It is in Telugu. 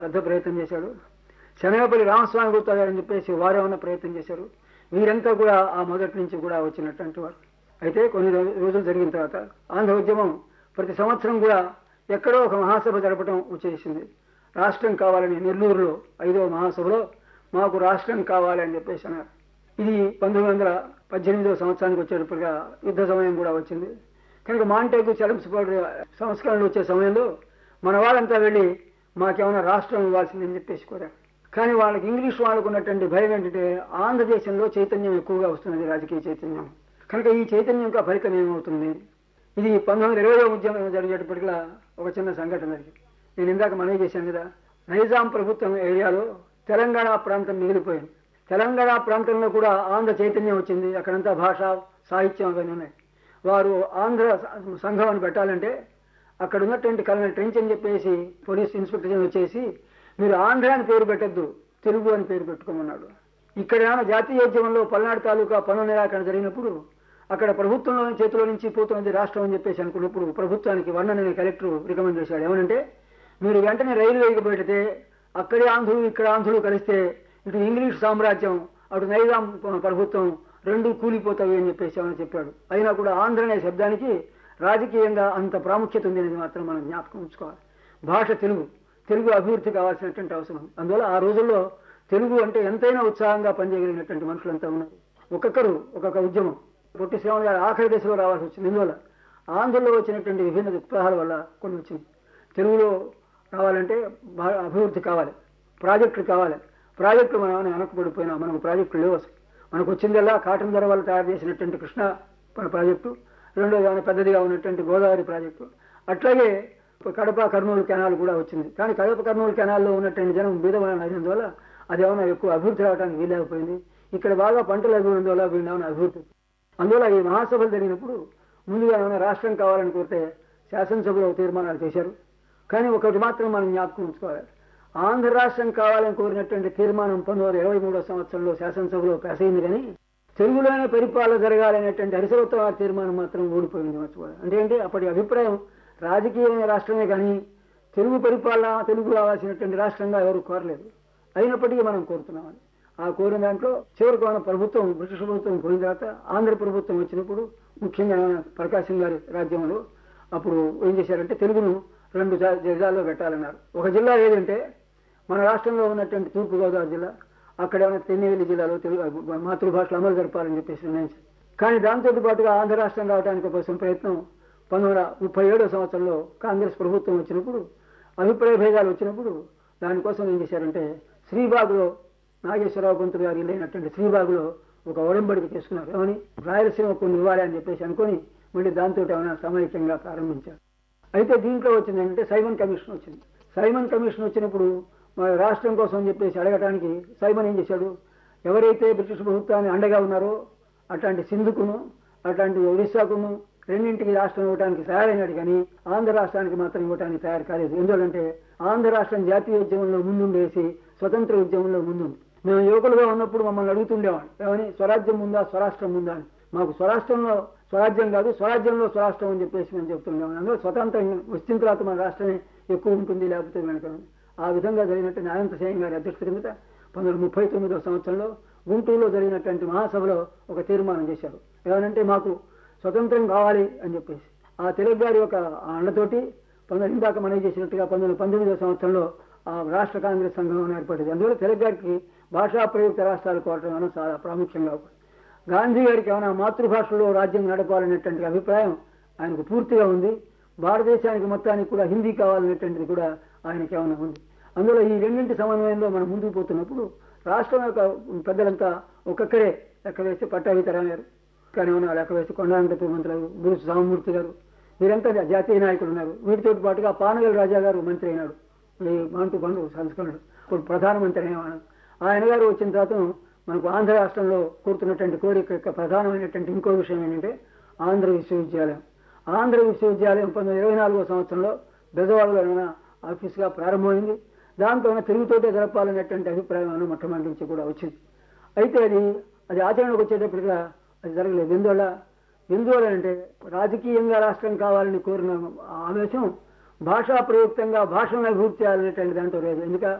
పెద్ద ప్రయత్నం చేశాడు శనగపల్లి రామస్వామి గుప్తా గారు అని చెప్పేసి వారేమన్నా ప్రయత్నం చేశారు వీరంతా కూడా ఆ మొదటి నుంచి కూడా వచ్చినటువంటి వారు అయితే కొన్ని రో- రోజులు జరిగిన తర్వాత ఆంధ్ర ఉద్యమం ప్రతి సంవత్సరం కూడా ఎక్కడో ఒక మహాసభ జరపడం వచ్చేసింది రాష్ట్రం కావాలని నెల్లూరులో ఐదవ మహాసభలో మాకు రాష్ట్రం కావాలి అని చెప్పేసి అన్నారు ఇది పంతొమ్మిది వందల పద్దెనిమిదవ సంవత్సరానికి వచ్చేటప్పటిగా యుద్ధ సమయం కూడా వచ్చింది కనుక మాంటేకు చలంసిపాడు సంస్కరణలు వచ్చే సమయంలో మన వాళ్ళంతా వెళ్ళి మాకేమైనా రాష్ట్రం ఇవ్వాల్సిందని చెప్పేసి కోరారు కానీ వాళ్ళకి ఇంగ్లీష్ వాళ్ళకు ఉన్నటువంటి భయం ఏంటంటే ఆంధ్రదేశంలో చైతన్యం ఎక్కువగా వస్తున్నది రాజకీయ చైతన్యం కనుక ఈ చైతన్యం యొక్క ఫలితం ఏమవుతుంది ఇది పంతొమ్మిది వందల ఇరవై ఉద్యమం జరిగేటప్పటికలా ఒక చిన్న సంఘటన జరిగింది నేను ఇందాక మనవి చేశాను కదా నైజాం ప్రభుత్వం ఏరియాలో తెలంగాణ ప్రాంతం మిగిలిపోయింది తెలంగాణ ప్రాంతంలో కూడా ఆంధ్ర చైతన్యం వచ్చింది అక్కడంతా భాష సాహిత్యం అవన్నీ ఉన్నాయి వారు ఆంధ్ర సంఘం అని పెట్టాలంటే అక్కడ ఉన్నటువంటి కలెక్టర్ ట్రెంచ్ అని చెప్పేసి పోలీస్ ఇన్స్పెక్టర్ జనరల్ వచ్చేసి మీరు ఆంధ్ర అని పేరు పెట్టద్దు తెలుగు అని పేరు పెట్టుకోమన్నాడు ఇక్కడ ఏమైనా జాతీయోద్యమంలో పల్నాడు తాలూకా పనుల నిరాకరణ జరిగినప్పుడు అక్కడ ప్రభుత్వంలో చేతిలో నుంచి పోతున్నది రాష్ట్రం అని చెప్పేసి అనుకున్నప్పుడు ప్రభుత్వానికి వర్ణనని కలెక్టర్ రికమెండ్ చేశాడు ఏమనంటే మీరు వెంటనే రైలు వేయకపోతే అక్కడే ఆంధ్రులు ఇక్కడ ఆంధ్రులు కలిస్తే ఇటు ఇంగ్లీష్ సామ్రాజ్యం అటు నైజాం ప్రభుత్వం రెండు కూలిపోతాయి అని చెప్పేసి ఏమని చెప్పాడు అయినా కూడా ఆంధ్ర అనే శబ్దానికి రాజకీయంగా అంత ప్రాముఖ్యత ఉంది అనేది మాత్రం మనం జ్ఞాపకం ఉంచుకోవాలి భాష తెలుగు తెలుగు అభివృద్ధి కావాల్సినటువంటి అవసరం అందువల్ల ఆ రోజుల్లో తెలుగు అంటే ఎంతైనా ఉత్సాహంగా పనిచేయగలిగినటువంటి మనుషులంతా ఉన్నారు ఒక్కొక్కరు ఒక్కొక్క ఉద్యమం పొట్టి శ్రీరాములు గారు ఆఖరి దశలో రావాల్సి వచ్చింది ఇందువల్ల ఆంధ్రలో వచ్చినటువంటి విభిన్న ఉత్సాహాల వల్ల కొన్ని వచ్చింది తెలుగులో రావాలంటే బాగా అభివృద్ధి కావాలి ప్రాజెక్టులు కావాలి ప్రాజెక్టులు మనం ఏమైనా వెనకబడిపోయినా మనకు ప్రాజెక్టులు లేవు అసలు మనకు వచ్చిందల్లా కాటన్ ధర వల్ల తయారు చేసినటువంటి కృష్ణ ప్రాజెక్టు రెండోది ఏమైనా పెద్దదిగా ఉన్నటువంటి గోదావరి ప్రాజెక్టు అట్లాగే కడప కర్నూలు కెనాల్ కూడా వచ్చింది కానీ కడప కర్నూలు కెనాల్లో ఉన్నటువంటి జనం బీదమైన అయినందువల్ల అది ఏమైనా ఎక్కువ అభివృద్ధి రావడానికి వీలేకపోయింది ఇక్కడ బాగా పంటలు అభివృద్ధి వీళ్ళు ఏమైనా అభివృద్ధి అందువల్ల ఈ మహాసభలు జరిగినప్పుడు ముందుగా ఏమైనా రాష్ట్రం కావాలని కోరితే శాసనసభలో తీర్మానాలు చేశారు కానీ ఒకటి మాత్రం మనం జ్ఞాపకం ఉంచుకోవాలి ఆంధ్ర రాష్ట్రం కావాలని కోరినటువంటి తీర్మానం పంతొమ్మిది వందల ఇరవై మూడో సంవత్సరంలో శాసనసభలో పాస్ అయింది కానీ తెలుగులోనే పరిపాలన జరగాలనేటువంటి హరిసరోత్తమ తీర్మానం మాత్రం ఓడిపోయింది మర్చిపోవాలి అంటే ఏంటి అప్పటి అభిప్రాయం రాజకీయమైన రాష్ట్రమే కానీ తెలుగు పరిపాలన తెలుగు రావాల్సినటువంటి రాష్ట్రంగా ఎవరు కోరలేదు అయినప్పటికీ మనం కోరుతున్నామని ఆ కోరిన దాంట్లో చివరికి మన ప్రభుత్వం బ్రిటిష్ ప్రభుత్వం పోయిన తర్వాత ఆంధ్ర ప్రభుత్వం వచ్చినప్పుడు ముఖ్యంగా ప్రకాశం గారి రాజ్యంలో అప్పుడు ఏం చేశారంటే తెలుగును రెండు జా- జిల్లాల్లో పెట్టాలన్నారు ఒక జిల్లా ఏదంటే మన రాష్ట్రంలో ఉన్నటువంటి తూర్పుగోదావరి జిల్లా అక్కడ ఉన్న తెన్నేలి జిల్లాలో తెలుగు మాతృభాషలు అమలు జరపాలని చెప్పేసి నిర్ణయించారు కానీ దాంతో పాటుగా ఆంధ్ర రాష్ట్రం రావడానికి కోసం ప్రయత్నం పంతొమ్మిది వందల ముప్పై ఏడో సంవత్సరంలో కాంగ్రెస్ ప్రభుత్వం వచ్చినప్పుడు అభిప్రాయ భేదాలు వచ్చినప్పుడు దానికోసం ఏం చేశారంటే శ్రీబాగులో నాగేశ్వరరావు పంతులు గారు లేనటువంటి శ్రీబాగులో ఒక ఒడంబడిక చేసుకున్నారు ఏమని రాయలసీమ కొన్ని ఇవ్వాలి అని చెప్పేసి అనుకొని మళ్ళీ దాంతో ఏమైనా సమైక్యంగా ప్రారంభించారు అయితే దీంట్లో వచ్చింది ఏంటంటే సైమన్ కమిషన్ వచ్చింది సైమన్ కమిషన్ వచ్చినప్పుడు మన రాష్ట్రం కోసం అని చెప్పేసి అడగటానికి సైమన్ ఏం చేశాడు ఎవరైతే బ్రిటిష్ ప్రభుత్వాన్ని అండగా ఉన్నారో అట్లాంటి సింధుకును అట్లాంటి ఒరిస్సాకును రెండింటికి రాష్ట్రం ఇవ్వడానికి తయారైనాడు కానీ ఆంధ్ర రాష్ట్రానికి మాత్రం ఇవ్వడానికి తయారు కాలేదు ఎందువల్లంటే ఆంధ్ర రాష్ట్రం జాతీయ ఉద్యమంలో ముందుండేసి స్వతంత్ర ఉద్యమంలో ముందుంది మేము యువకులుగా ఉన్నప్పుడు మమ్మల్ని అడుగుతుండేవాడు ఏమని స్వరాజ్యం ఉందా స్వరాష్ట్రం ఉందా అని మాకు స్వరాష్ట్రంలో స్వరాజ్యం కాదు స్వరాజ్యంలో స్వరాష్ట్రం అని చెప్పేసి మేము చెప్తుండేవాడు అందులో స్వతంత్రం వచ్చిన తర్వాత మన రాష్ట్రమే ఎక్కువ ఉంటుంది లేకపోతే వెనక ఉంది. ఆ విధంగా జరిగినట్టు అనంత సేయం గారి అధ్యక్షత కిందట పంతొమ్మిది వందల ముప్పై తొమ్మిదవ సంవత్సరంలో గుంటూరులో జరిగినటువంటి మహాసభలో ఒక తీర్మానం చేశారు ఏమనంటే మాకు స్వతంత్రం కావాలి అని చెప్పేసి ఆ తెలుగు గారి యొక్క అండతోటి పంతొమ్మిది ఇందాక మనవి చేసినట్టుగా పంతొమ్మిది వందల పంతొమ్మిదవ సంవత్సరంలో ఆ రాష్ట్ర కాంగ్రెస్ సంఘం ఏర్పడింది అందువల్ల తెలుగు గారికి భాషా ప్రయుక్త రాష్ట్రాలు కోరటం అనేది చాలా ప్రాముఖ్యంగా ఉంది. గాంధీ గారికి ఏమైనా మాతృభాషలో రాజ్యం నడపాలనేటువంటి అభిప్రాయం ఆయనకు పూర్తిగా ఉంది భారతదేశానికి మొత్తానికి కూడా హిందీ కావాలనేటువంటిది కూడా ఆయనకి ఏమైనా ఉంది అందులో ఈ రెండింటి సమన్వయంలో మనం ముందుకు పోతున్నప్పుడు రాష్ట్రం యొక్క పెద్దలంతా ఒక్కొక్కరే లెక్క వేసి పట్టాభితరాం గారు కానీ ఏమైనా లెక్క వేసి కొండాంత మంత్రులు గురు సామమూర్తి గారు వీరంతా జాతీయ నాయకులు ఉన్నారు వీటితో పాటుగా పానగల్ రాజా గారు మంత్రి అయినాడు ఈ మాంటు బంధు సంస్కరణలు ఇప్పుడు ప్రధానమంత్రి అయిన ఆయన గారు వచ్చిన తర్వాత మనకు ఆంధ్ర రాష్ట్రంలో కోరుతున్నటువంటి కోరిక యొక్క ప్రధానమైనటువంటి ఇంకో విషయం ఏంటంటే ఆంధ్ర విశ్వవిద్యాలయం ఆంధ్ర విశ్వవిద్యాలయం పంతొమ్మిది ఇరవై నాలుగో సంవత్సరంలో బెజవాడలో ఆఫీస్గా ప్రారంభమైంది దాంతో తెలుగుతోటే జరపాలనేటువంటి అభిప్రాయం మొట్టమొదటి నుంచి కూడా వచ్చింది అయితే అది అది ఆచరణకు వచ్చేటప్పటిగా అది జరగలేదు ఎందువల్ల ఎందువల్ల అంటే రాజకీయంగా రాష్ట్రం కావాలని కోరిన ఆవేశం భాషా ప్రయుక్తంగా భాషను అభివృద్ధి చేయాలనేటువంటి దాంట్లో లేదు ఎందుక